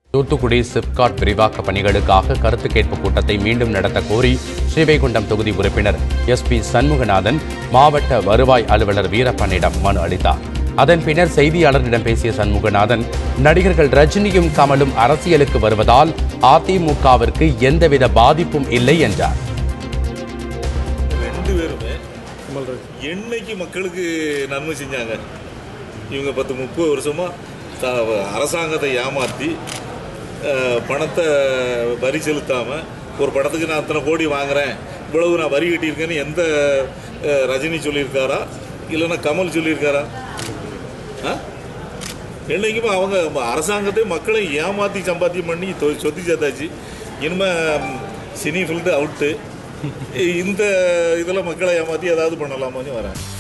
தூத்துக்குடி சிப்காட் விரிவாக்க பணிகளுக்காக கருத்து கேட்பு கூட்டத்தை மீண்டும் நடத்த கோரி ஸ்ரீவைகுண்டம் தொகுதி உறுப்பினர் எஸ் பி சண்முகநாதன் மாவட்ட வருவாய் அலுவலர் வீரப்பனிடம் மனு அளித்தார் அதன் பின்னர் செய்தியாளர்களிடம் பேசிய சண்முகநாதன் நடிகர்கள் ரஜினியும் கமலும் அரசியலுக்கு வருவதால் அதிமுகவிற்கு எந்தவித பாதிப்பும் இல்லை என்றார் ரெண்டு பேருமே என்னைக்கு மக்களுக்கு நன்மை செஞ்சாங்க இவங்க பத்து முப்பது வருஷமா த- அரசாங்கத்தை ஏமாற்றி பணத்தை வரி செலுத்தாமல் ஒரு படத்துக்கு நான் அத்தனை கோடி வாங்குறேன் இவ்வளவு நான் வரி கட்டியிருக்கேன்னு எந்த அஹ், ரஜினி சொல்லியிருக்காரா இல்லைன்னா கமல் சொல்லியிருக்காரா ஆ என்னைக்குமே அவங்க அரசாங்கத்தை மக்களை ஏமாற்றி சம்பாத்தியம் பண்ணி தொ- சொத்தி சேர்த்தாச்சு இனிமே ம், சினி ஃபீல்டு அவுட்டு இந்த இதில் மக்களை ஏமாற்றி ஏதாவது பண்ணலாமான்னு வரேன்